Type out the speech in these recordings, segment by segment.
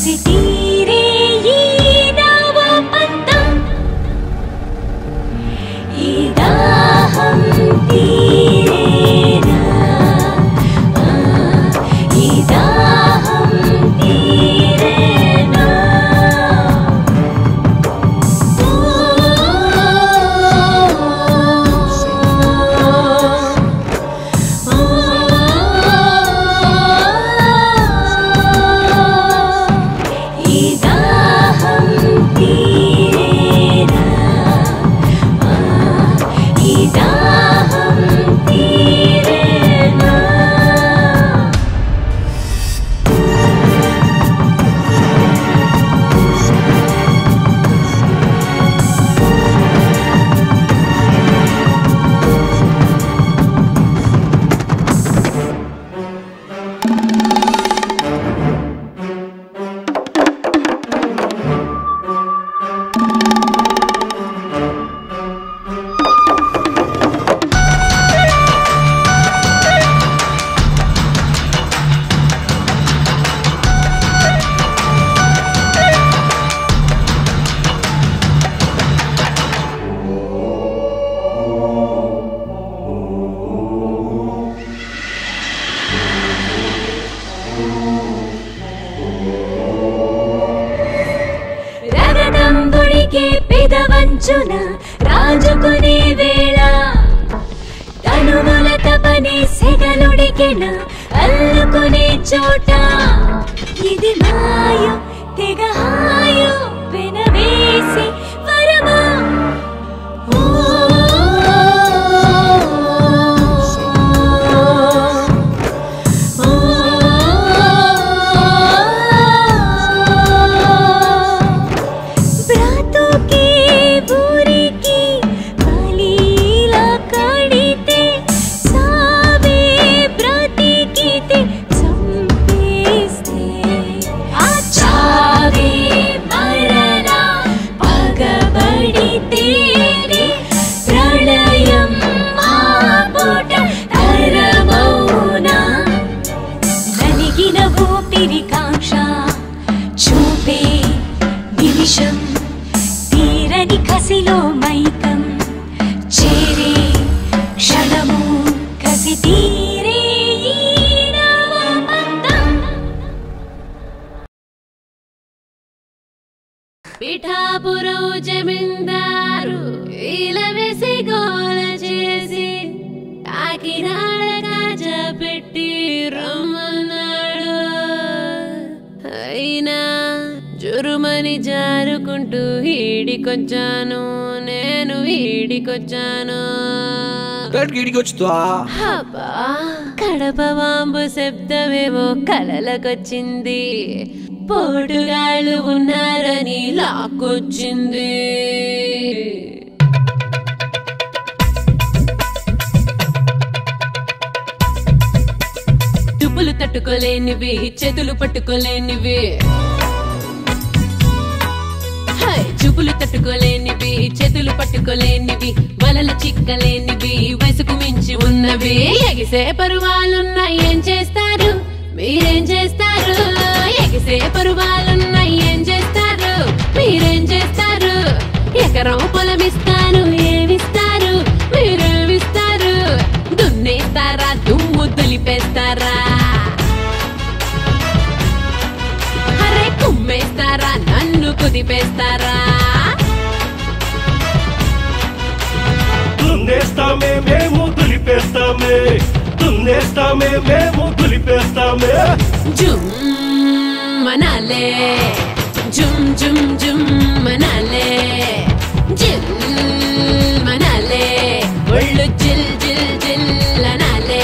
కసి తీరే ఈ నవ పంతం ఈ దాహం తీరేనా ఆ, ఈ దాహం తీరేనా ఈ దాహం తీరేనా ఆ, ఈ దాహం తీరేనా రగతం గుడికే పెదవంచున రాజుకునే వేళ తనువుల తపని సెగలుడికెన అల్లుకునే చోట ఇది మాయు తెగ హాయు పెనవేసి వరమా ఓ ब्रातों के बुरे की बलीला कड़ीते सावे ब्राती कीते संपेस्ते आचावे मरणा पगबड़ीते प्रलयं मापोट तरमौना నలిగిన ఊపిరి కాంక్ష చూపే నిమిషం తీరని కసిలో మైకం చేరే క్షణము కసి తీరే ఈ నవబంధం. పిఠాపురం జమీందారు ఇలా వేసి గోల చేసి కాకినాడ కాజ పెట్టి రమ్మన్నాడు అయినా జురుమని జారుకుంటూ ఈడికొచ్చాను నేను ఈడికొచ్చాను గడికి వచ్చుతా అబ్బా కడప వాంబు శబ్దమేమో కలలకొచ్చింది పోటుగాళ్ళు ఉన్నారని లాక్కొచ్చింది తుప్పులు తట్టుకోలేనివి చేతులు పట్టుకోలేనివి హై, చూపులు తట్టుకోలేనివి చేతులు పట్టుకోలేనివి వలలు చిక్కలేనివి వయసుకు మించి ఉన్నవి ఎగిసే పరువాలున్నా ఏం చేస్తారు మీరేం చేస్తారు ఎగిసే పరువాలున్నా ఏం చేస్తారు మీరేం చేస్తారు ఎకరం పొలమిస్తాను ఏమిస్తారు మీరేమిస్తారు దున్నేస్తారా దుమ్ము దులిపేస్తారా అరే కుమ్మేస్తారా నన్ను కుదిపేస్తారా దున్నేస్తామే మేము దులిపేస్తామే దున్నేస్తామే మేము దులిపేస్తామే జుమ్ మనాలే జుమ్ జుమ్ జుమ్ మనాలే జిల్ మనాలే ఒళ్ళు జిల్ జిల్ జిల్ అనాలే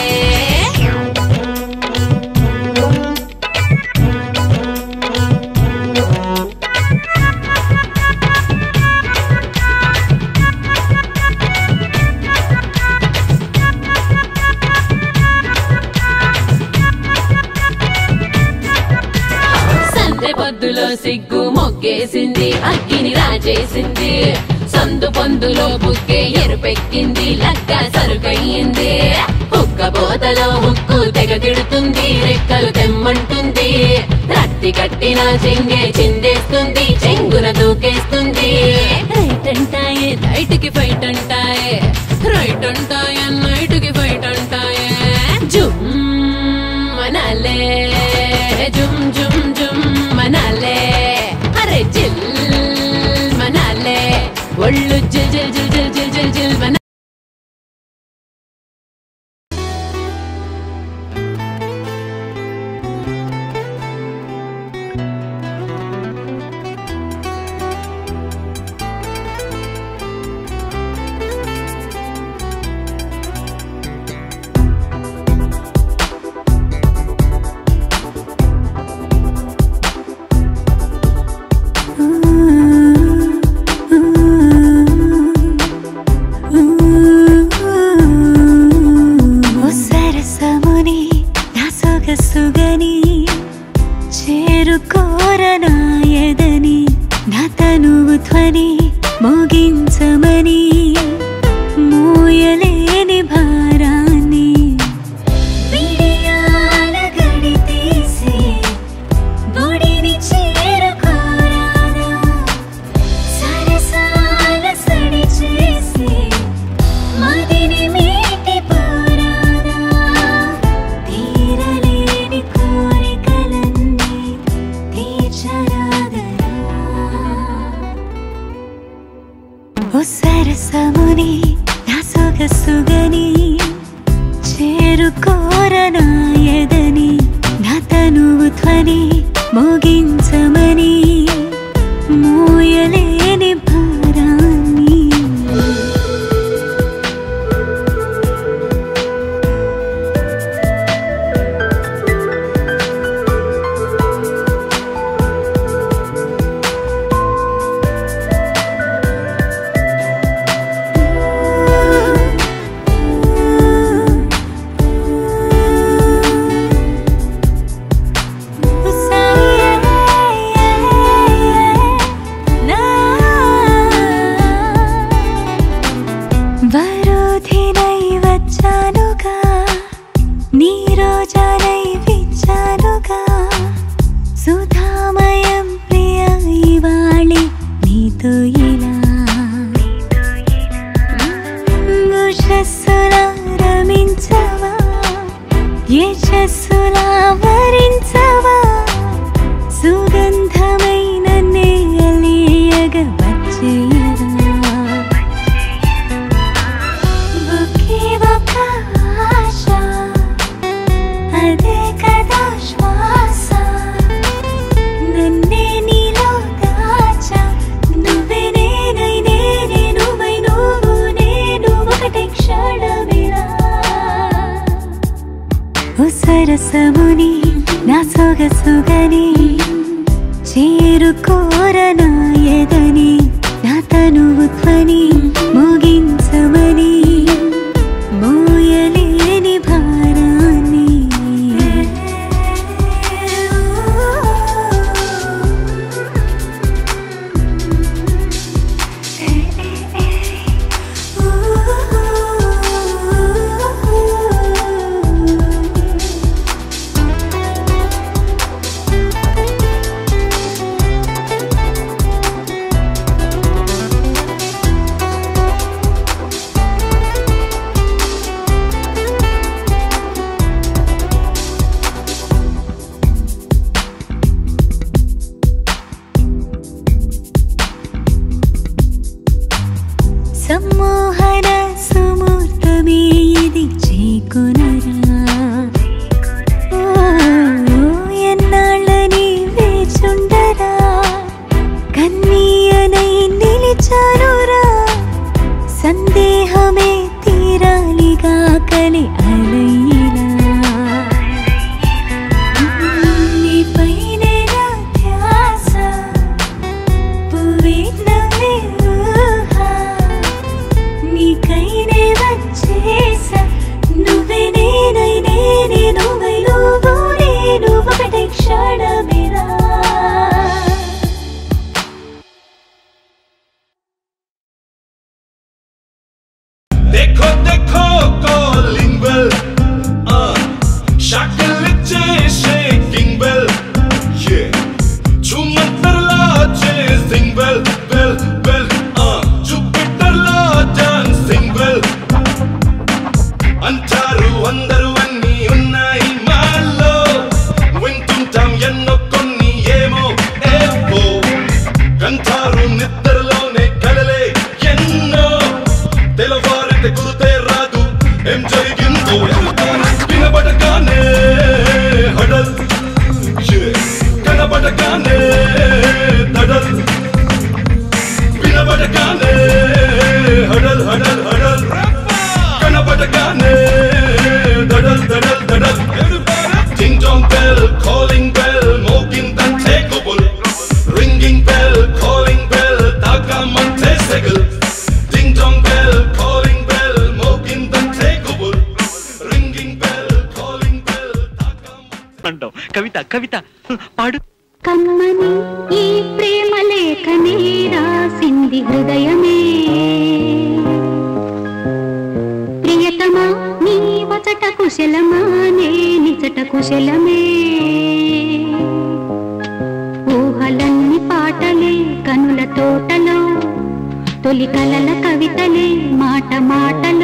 సందె పొద్దులో సిగ్గు మొగ్గేసింది అగ్గిని రాజేసింది సందు పొందులో బుక్కే ఎరుపెక్కింది లగ్గ సరుకయ్యింది హుక్క బోతలో హుక్కు తెగ తిడుతుంది రెక్కలు తెమ్మంటుంది రత్తి కట్టిన నా చెంగే చిందేస్తుంది చెంగున దూకేస్తుంది రైట్ అంటాయే రైట్ కి ఫైట్ అంటాయే రైట్ అంటాయే నైట్ కి ఫైట్ అంటాయే జుమ్ మనాలే జుమ్ జుమ్ జుమ్ మనాలే అరే జిల్ మనాలే ఒళ్ళు జిల్ జిల్ జిల్ జిల్ జిల్ జిల్ జిల్ మనా ఓ సరసముని నా సొగసుగని చేరుకోరనాయదని నా తనువు ధ్వని మోగించమని మోయలేని భారాన్ని విడియాల గడి తీసి గుడిని చేరుకోరాదా సరసాల సడి చేసి మదిని మీటి పోరాదా తీరలేని కోరికలన్నీ తీర్చరాదరా ఓ సరసముని నా సొగసుగని చేరుకోరనాయదని నా తనువు ధ్వని మోగించమని మోయలేని భారాన్ని వరుధినై వచ్చానుగా నీ రోజానై విచ్చానుగా సుధామయం ప్రియ ఇవాళి నీతో ఇలా ఉషస్సులా రమించవా యశస్సులా వరించవా సుగంధమైన నేయలియగ వచ్చేయరా ఒకే ఒక ఆశ అదే కదా శ్వాస నన్నే నీలో దాచా నువ్వే నేనై నేనే నువ్వై నువ్వు నేను ఒకటి క్షణమిలా ఓ సరసముని నా సొగసుగని చేరుకోరనాయదని నా తనువు ధ్వని మోగించమని మోయలేని భారాన్ని కవిత కవిత పాడు కమ్మని ఈ ప్రేమ లేఖనే రాసింది హృదయమే ప్రియతమా నీ వచట కుశలమా నే నిచట కుశలమే ఊహలన్ని పాటలే కనుల తోటలో తొలి కలల కవితలే మాట మాటలే